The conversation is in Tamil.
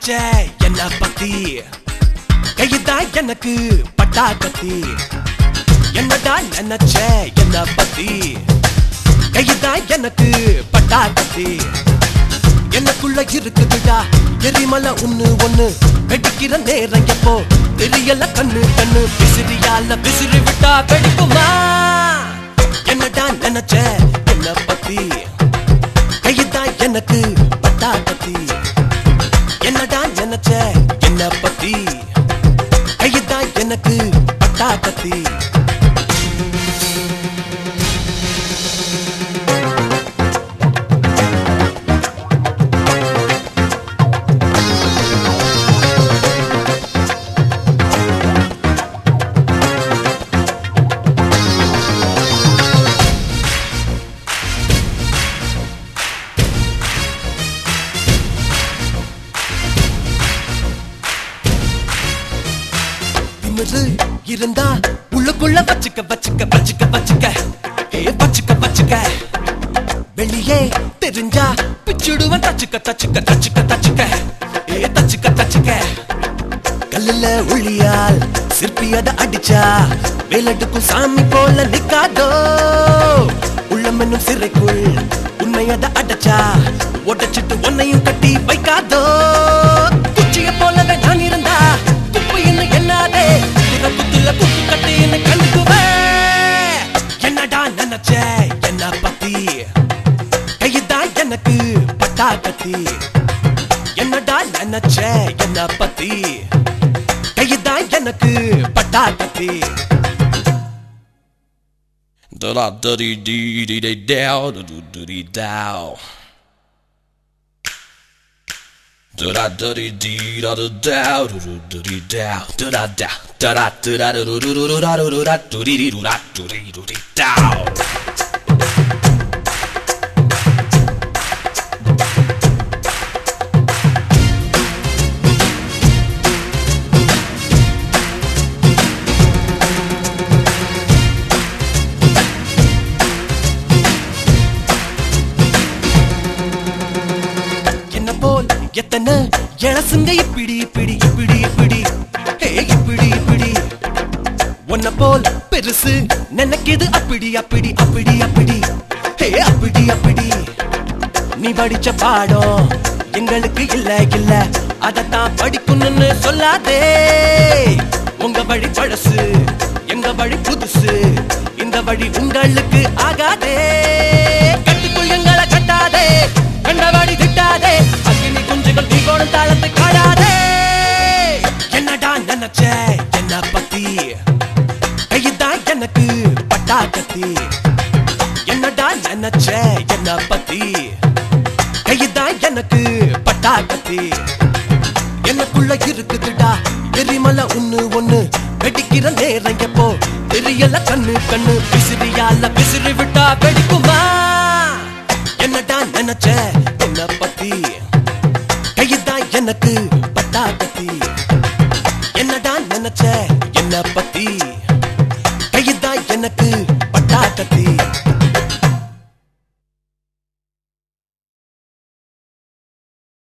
நினைச்ச என்ன பத்தி கையுதான் எனக்கு பட்டா கத்தி என்னடா நினைச்ச என்ன பத்தி கையுதான் எனக்கு பட்டா கத்தி எனக்குள்ள இருக்குதுடா எரிமலை ஒண்ணு ஒண்ணு வெடிக்கிற நேரம் எப்போ தெரியல கண்ணு கண்ணு விசிறியால விசிறி விட்டா வெடிக்குமா என்னடா நினைச்ச என்ன பத்தி கையுதான் எனக்கு பட்டா கத்தி என்னடா நினைச்ச என்ன பத்தி கையுதான் எனக்கு பட்டா கத்தி திமிரு இருந்தா உள்ளுக்குள்ள வச்சுக்க வச்சுக்க வச்சுக்க வச்சுக்க ஏ வச்சுக்க வச்சுக்க வெளியே தெரிஞ்சா பிச்சுடுவன் தச்சுக்க தச்சுக்க தச்சுக்க தச்சுக்க ஏ தச்சுக்க தச்சுக்க கல்லுல ஒளியால் சிற்பி அத அடிச்சா வேலட்டுக்கும் சாமி போல நிக்காதோ உள்ளம் என்னும் சிறைக்குள் உண்மை அத அடைச்சா உடைச்சிட்டு உன்னையும் கட்டி வைக்காதோ குச்சிய போலவே நான் இருந்தா குப்பு என்ன என்னாதே புறப்புத்துல குத்து கட்டின்னு கண்டுக்குவே என்னடா நினைச்ச என்ன பத்தி கையுதான் எனக்கு பட்டா கத்தி என்னடா நினைச்ச என்ன பத்தி கையுதான் எனக்கு பட்டா கத்தி Da da da dee dee dee dee dow da doo doo dee dow. Da da da dee dee da da dow da doo doo dee dow da da da da da da da da doo doo doo doo da doo doo da doo dee dee doo da doo dee doo dee dow. என்ன போல் எத்தனை இளசுங்க இப்படி இப்படி இப்படி இப்படி ஹே இப்படி இப்படி உன்ன போல் பெருசு நினைக்கிது அப்படி அப்படி அப்படி அப்படி ஹே அப்படி அப்படி நீ படிச்ச பாடம் எங்களுக்கு இல்ல இல்ல அதத்தான் படிக்கணும்னு சொல்லாதே உங்க வழி பழசு எங்க வழி புதுசு இந்த வழி உங்களுக்கு ஆகாதே கட்டுக்குள் எங்களை கட்டாதே கண்டவாடி திட்டாதே அக்னி குஞ்சுகள் தீகோணம் தாளத்தை காடாதே என்னடா நினைச்ச என்ன பத்தி கையுதான் எனக்கு பட்டா கத்தி என்னடா நினைச்ச என்ன பத்தி கையுதான் எனக்கு பட்டா கத்தி எனக்குள்ள இருக்குதுடா எரிமலை ஒண்ணு ஒண்ணு வெடிக்கிற நேரம் எப்போ தெரியல கண்ணு கண்ணு விசிறியால விசிறி விட்டா வெடிக்குமா என்னடா நினைச்ச என்ன பத்தி கையுதான் எனக்கு பட்டா கத்தி என்னடா நினைச்ச என்ன பத்தி கையுதான் எனக்கு பட்டா கத்தி